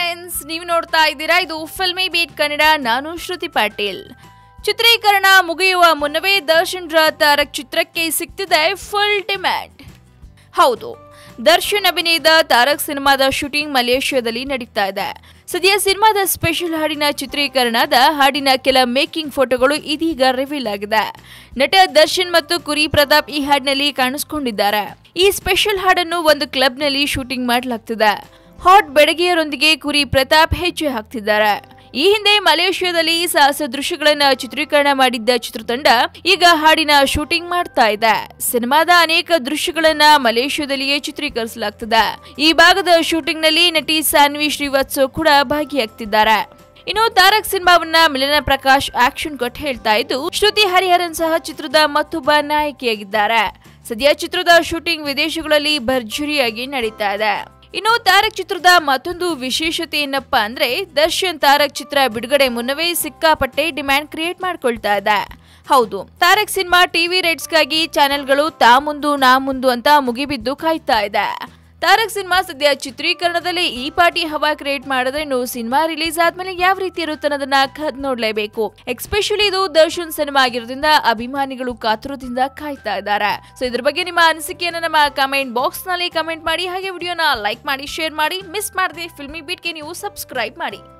friends ನೀವು ನೋಡ್ತಾ ಇದ್ದೀರಾ ಇದು ಫಿಲ್ಮಿ ಬೀಟ್ ಕನ್ನಡ ನಾನು ಶ್ರುತಿ ಪಾಟೀಲ್ ಚಿತ್ರೀಕರಣ ಮುಗಿಯುವ ಮುನ್ನವೇ ದರ್ಶನ್ ರ ತಾರಕ್ ಚಿತ್ರಕ್ಕೆ ಸಿಗ್ತಿದೆ ಫುಲ್ ಡಿಮ್ಯಾಂಡ್ ಹೌದು ದರ್ಶನ್ ಅಭಿನಯದ ತಾರಕ್ ಸಿನಿಮಾದ ಶೂಟಿಂಗ್ ಮಲೇಷ್ಯಾದಲ್ಲಿ ನಡೀತಾ ಇದೆ ಸದ್ಯ ಸಿನಿಮಾದ ಸ್ಪೆಷಲ್ ಹಾಡಿನ ಚಿತ್ರೀಕರಣದ ಹಾಡಿನ ಕೆಲ ಮೇಕಿಂಗ್ ಫೋಟೋಗಳು ಇದೀಗ ರಿವೀಲ್ ಆಗಿದೆ ನಟ ದರ್ಶನ್ ಮತ್ತು ಕುರಿ ಪ್ರತಾಪ್ ಈ ಹಾಡಿನಲ್ಲಿ ಕಾಣಿಸ್ಕೊಂಡಿದ್ದಾರೆ ಈ ಸ್ಪೆಷಲ್ ಹಾಡನ್ನು ಒಂದು ಕ್ಲಬ್ನಲ್ಲಿ ಶೂಟಿಂಗ್ ಮಾಡಲಾಗ್ತಿದೆ ಹಾಟ್ ಬೆಡಗಿಯರೊಂದಿಗೆ ಕುರಿ ಪ್ರತಾಪ್ ಹೆಜ್ಜೆ ಹಾಕ್ತಿದ್ದಾರೆ ಈ ಹಿಂದೆ ಮಲೇಷ್ಯಾದಲ್ಲಿ ಸಾಹಸ ದೃಶ್ಯಗಳನ್ನ ಚಿತ್ರೀಕರಣ ಮಾಡಿದ್ದ ಚಿತ್ರತಂಡ ಈಗ ಹಾಡಿನ ಶೂಟಿಂಗ್ ಮಾಡ್ತಾ ಇದೆ ಸಿನಿಮಾದ ಅನೇಕ ದೃಶ್ಯಗಳನ್ನ ಮಲೇಷ್ಯಾದಲ್ಲಿಯೇ ಚಿತ್ರೀಕರಿಸಲಾಗ್ತದೆ ಈ ಭಾಗದ ಶೂಟಿಂಗ್ ನಲ್ಲಿ ನಟಿ ಸಾನ್ವಿ ಶ್ರೀವತ್ಸವ್ ಕೂಡ ಭಾಗಿಯಾಗ್ತಿದ್ದಾರೆ ಇನ್ನು ತಾರಕ್ ಸಿನಿಮಾವನ್ನ ಮಿಲನ ಪ್ರಕಾಶ್ ಆಕ್ಷನ್ ಕಟ್ ಹೇಳ್ತಾ ಇದ್ದು ಶ್ರುತಿ ಹರಿಹರನ್ ಸಹ ಚಿತ್ರದ ಮತ್ತೊಬ್ಬ ನಾಯಕಿಯಾಗಿದ್ದಾರೆ ಸದ್ಯ ಚಿತ್ರದ ಶೂಟಿಂಗ್ ವಿದೇಶಗಳಲ್ಲಿ ಭರ್ಜರಿಯಾಗಿ ನಡೀತಾ ಇದೆ ಇನ್ನು ತಾರಕ್ ಚಿತ್ರದ ಮತ್ತೊಂದು ವಿಶೇಷತೆ ಏನಪ್ಪಾ ಅಂದ್ರೆ ದರ್ಶನ್ ತಾರಕ್ ಚಿತ್ರ ಬಿಡುಗಡೆ ಮುನ್ನವೇ ಸಿಕ್ಕಾಪಟ್ಟೆ ಡಿಮ್ಯಾಂಡ್ ಕ್ರಿಯೇಟ್ ಮಾಡ್ಕೊಳ್ತಾ ಇದೆ ಹೌದು ತಾರಕ್ ಸಿನಿಮಾ ಟಿವಿ ರೇಟ್ಸ್ಗಾಗಿ ಚಾನೆಲ್ಗಳು ತಾ ಮುಂದು ನಾ ಮುಂದು ಅಂತ ಮುಗಿಬಿದ್ದು ಕಾಯ್ತಾ ಇದೆ ತಾರಕ್ ಸಿನಿಮಾ ಸದ್ಯ ಚಿತ್ರೀಕರಣದಲ್ಲಿ ಈ ಪಾರ್ಟಿ ಹವಾ ಕ್ರಿಯೇಟ್ ಮಾಡಿದ್ರೆ ಇನ್ನು ಸಿನಿಮಾ ರಿಲೀಸ್ ಆದ್ಮೇಲೆ ಯಾವ ರೀತಿ ಇರುತ್ತೆ ಅನ್ನೋದನ್ನ ಕದ್ ನೋಡ್ಲೇಬೇಕು ಎಕ್ಸ್ಪೆಷಲಿ ಇದು ದರ್ಶನ್ ಸಿನಿಮಾ ಆಗಿರೋದ್ರಿಂದ ಅಭಿಮಾನಿಗಳು ಕಾತುರದಿಂದ ಕಾಯ್ತಾ ಇದ್ದಾರೆ ಸೊ ಇದ್ರ ಬಗ್ಗೆ ನಿಮ್ಮ ಅನಿಸಿಕೆಯನ್ನ ನಮ್ಮ ಕಮೆಂಟ್ ಬಾಕ್ಸ್ ನಲ್ಲಿ ಕಮೆಂಟ್ ಮಾಡಿ ಹಾಗೆ ವಿಡಿಯೋನ ಲೈಕ್ ಮಾಡಿ ಶೇರ್ ಮಾಡಿ ಮಿಸ್ ಮಾಡದೆ ಫಿಲ್ಮಿ ಬೀಟ್ಗೆ ನೀವು ಸಬ್ಸ್ಕ್ರೈಬ್ ಮಾಡಿ